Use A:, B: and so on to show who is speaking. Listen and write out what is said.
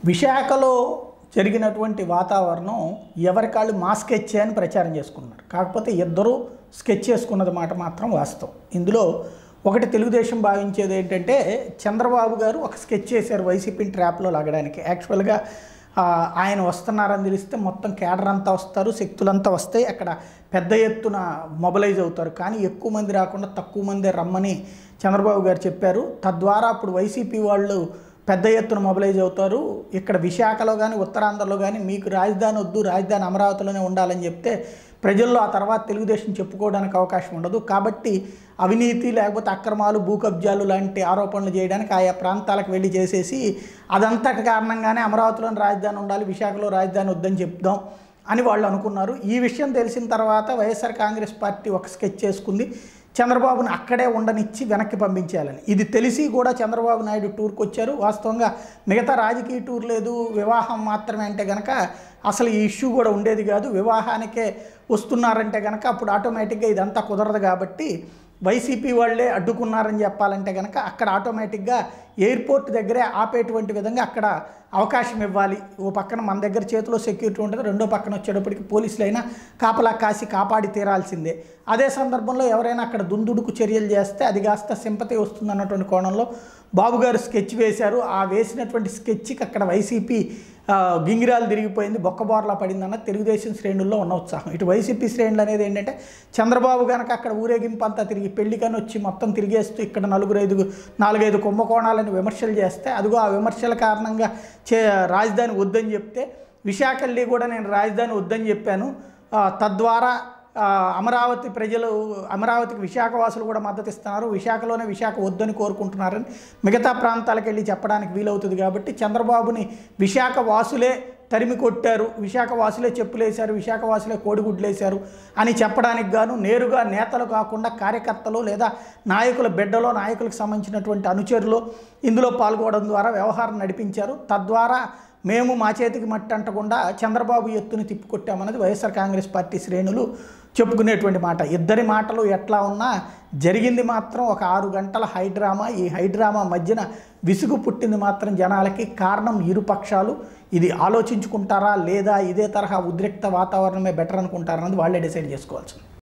A: విశాఖలో జరిగినటువంటి వాతావరణం ఎవరికాళ్ళు మా స్కెచ్ అని ప్రచారం చేసుకున్నారు కాకపోతే ఇద్దరూ స్కెచ్ చేసుకున్నది మాట మాత్రం వాస్తవం ఇందులో ఒకటి తెలుగుదేశం భావించేది ఏంటంటే చంద్రబాబు గారు ఒక స్కెచ్ చేశారు వైసీపీని ట్రాప్లో లాగడానికి యాక్చువల్గా ఆ, ఆయన వస్తున్నారని తెలిస్తే మొత్తం కేడర్ అంతా వస్తారు శక్తులంతా వస్తాయి అక్కడ పెద్ద ఎత్తున మొబలైజ్ అవుతారు కానీ ఎక్కువ మంది రాకుండా తక్కువ మందే రమ్మని చంద్రబాబు గారు చెప్పారు తద్వారా అప్పుడు వైసీపీ వాళ్ళు పెద్ద ఎత్తున మొబలైజ్ అవుతారు ఇక్కడ విశాఖలో కానీ ఉత్తరాంధ్రలో కానీ మీకు రాజధాని వద్దు రాజధాని అమరావతిలోనే ఉండాలని చెప్తే ప్రజల్లో ఆ తర్వాత తెలుగుదేశం చెప్పుకోవడానికి అవకాశం ఉండదు కాబట్టి అవినీతి లేకపోతే అక్రమాలు భూ కబ్జాలు లాంటి ఆరోపణలు చేయడానికి ఆయా ప్రాంతాలకు వెళ్ళి చేసేసి అదంతటి కారణంగానే అమరావతిలోని రాజధాని ఉండాలి విశాఖలో రాజధాని వద్దని చెప్దాం అని వాళ్ళు అనుకున్నారు ఈ విషయం తెలిసిన తర్వాత వైఎస్ఆర్ కాంగ్రెస్ పార్టీ ఒక స్కెచ్ చేసుకుంది చంద్రబాబుని అక్కడే ఉండనిచ్చి వెనక్కి పంపించేయాలని ఇది తెలిసి కూడా చంద్రబాబు నాయుడు టూర్కి వచ్చారు వాస్తవంగా మిగతా రాజకీయ టూర్ లేదు వివాహం మాత్రమే అంటే కనుక అసలు ఈ ఇష్యూ కూడా ఉండేది కాదు వివాహానికే వస్తున్నారంటే కనుక అప్పుడు ఆటోమేటిక్గా ఇదంతా కుదరదు కాబట్టి వైసీపీ వాళ్ళే అడ్డుకున్నారని చెప్పాలంటే కనుక అక్కడ ఆటోమేటిక్గా ఎయిర్పోర్ట్ దగ్గరే ఆపేటువంటి విధంగా అక్కడ అవకాశం ఇవ్వాలి ఓ పక్కన మన దగ్గర చేతిలో సెక్యూరిటీ ఉంటుంది రెండో పక్కన వచ్చేటప్పటికి పోలీసులైనా కాపలా కాసి కాపాడి తీరాల్సిందే అదే సందర్భంలో ఎవరైనా అక్కడ దుందుడుకు చర్యలు చేస్తే అది కాస్త సింపతి వస్తుంది అన్నటువంటి కోణంలో బాబు గారు స్కెచ్ వేశారు ఆ వేసినటువంటి స్కెచ్కి అక్కడ వైసీపీ ఆ, గింగిరాలు తిరిగిపోయింది బొక్కబోర్లా పడిందన్న తెలుగుదేశం శ్రేణుల్లో ఉన్న ఉత్సాహం ఇటు వైసీపీ శ్రేణులు అనేది ఏంటంటే చంద్రబాబు కనుక అక్కడ ఊరేగింపు అంతా తిరిగి పెళ్లికని వచ్చి మొత్తం తిరిగేస్తూ ఇక్కడ నలుగురు ఐదు నాలుగైదు కుంభకోణాలని విమర్శలు చేస్తే అదిగో ఆ విమర్శల కారణంగా చే రాజధాని వద్దని చెప్తే విశాఖల్లి కూడా నేను రాజధాని వద్దని చెప్పాను ఆ, తద్వారా ఆ, అమరావతి ప్రజలు అమరావతికి విశాఖ వాసులు కూడా మద్దతు ఇస్తున్నారు విశాఖలోనే విశాఖ వద్దని కోరుకుంటున్నారని మిగతా ప్రాంతాలకు వెళ్ళి చెప్పడానికి వీలవుతుంది కాబట్టి చంద్రబాబుని విశాఖ వాసులే తరిమి కొట్టారు విశాఖ వాసులే చెప్పులేశారు విశాఖ వాసులే కోడిగుడ్లేశారు అని చెప్పడానికి గాను నేరుగా నేతలు కాకుండా కార్యకర్తలు లేదా నాయకుల బిడ్డలో నాయకులకు సంబంధించినటువంటి అనుచరులు ఇందులో పాల్గొనడం ద్వారా వ్యవహారం నడిపించారు తద్వారా మేము మా చేతికి మట్టి అంటకుండా చంద్రబాబు ఎత్తుని తిప్పికొట్టామన్నది వైఎస్ఆర్ కాంగ్రెస్ పార్టీ శ్రేణులు చెప్పుకునేటువంటి మాట ఇద్దరి మాటలు ఎట్లా ఉన్నా జరిగింది మాత్రం ఒక ఆరు గంటల హైడ్రామా ఈ హైడ్రామా మధ్యన విసుగు పుట్టింది మాత్రం జనాలకి కారణం ఇరు పక్షాలు ఇది ఆలోచించుకుంటారా లేదా ఇదే తరహా ఉద్రిక్త వాతావరణమే బెటర్ అనుకుంటారా అన్నది వాళ్ళే డిసైడ్ చేసుకోవాల్సింది